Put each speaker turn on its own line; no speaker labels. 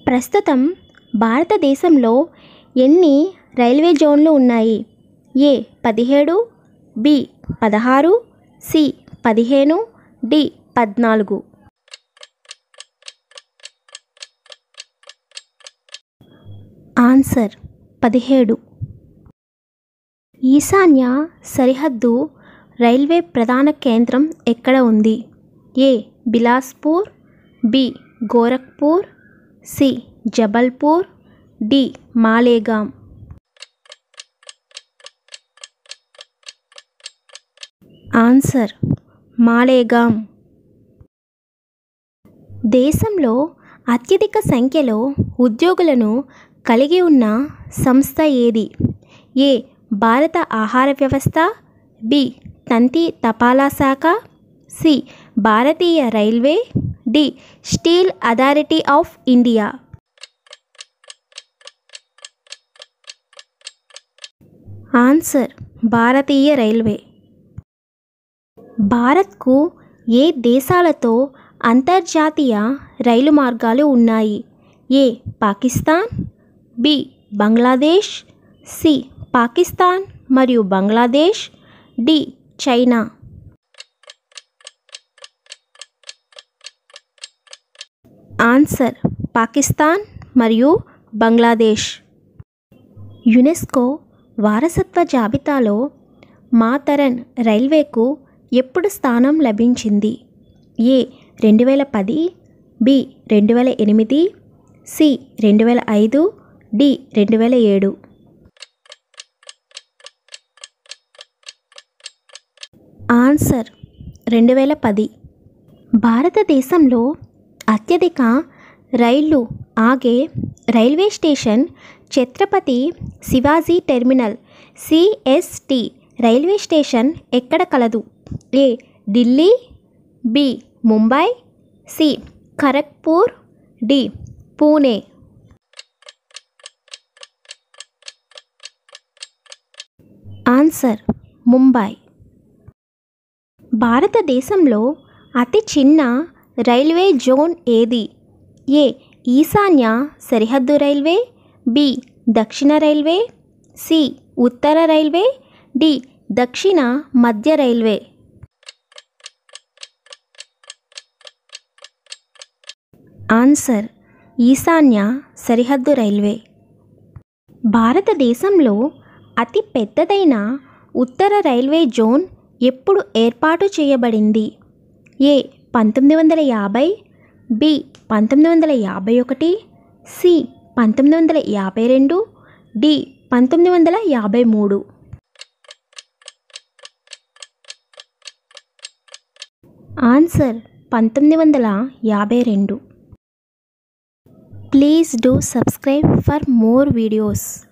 ప్రస్తుతం భారతదేశంలో ఎన్ని రైల్వే జోన్లు ఉన్నాయి ఏ పదిహేడు బి పదహారు సి పదిహేను డి పద్నాలుగు ఆన్సర్ పదిహేడు ఈశాన్య సరిహద్దు రైల్వే ప్రధాన కేంద్రం ఎక్కడ ఉంది A Bilaspur B Gorakhpur C Jabalpur D Malegaon answer Malegaon దేశంలో అత్యధిక సంఖ్యలో ఉద్యోగులను కలిగి ఉన్న సంస్థ ఏది ఏ భారత ఆహార వ్యవస్థ బి తంతి తపాలా శాఖ సి భారతీయ railway D steel authority of India answer భారతీయ రైల్వే భారత్కు ఏ దేశాలతో అంతర్జాతీయ రైలు మార్గాలు ఉన్నాయి A Pakistan B Bangladesh C Pakistan మరియు Bangladesh D China answer Pakistan మరియు బంగ్లాదేశ్ యునెస్కో వారసత్వ జాబితాలో మాతరన్ రైల్వేకు ఎప్పుడు స్థానం లభించింది ఏ రెండు వేల పది బి రెండు వేల ఎనిమిది సి రెండు వేల ఐదు డి రెండు వేల ఏడు ఆన్సర్ రెండు వేల పది భారతదేశంలో అత్యధిక రైళ్లు ఆగే railway station Chhatrapati Shivaji terminal CST railway station ఎక్కడ కలదు A Delhi B Mumbai C Kharagpur D Pune answer Mumbai భారతదేశంలో అతి చిన్న రైల్వే జోన్ ఏది ఏ ఈశాన్య సరిహద్దు రైల్వే బి దక్షిణ రైల్వే సి ఉత్తర రైల్వే డి దక్షిణ మధ్య రైల్వే ఆన్సర్ ఈశాన్య సరిహద్దు రైల్వే భారతదేశంలో అతి పెద్దదైన ఉత్తర రైల్వే జోన్ ఎప్పుడు ఏర్పాటు చేయబడింది ఏ పంతొమ్మిది వందల యాభై బి పంతొమ్మిది వందల యాభై ఒకటి సి పంతొమ్మిది వందల యాభై రెండు డి పంతొమ్మిది వందల యాభై మూడు ఆన్సర్ పంతొమ్మిది వందల యాభై రెండు please do subscribe for more videos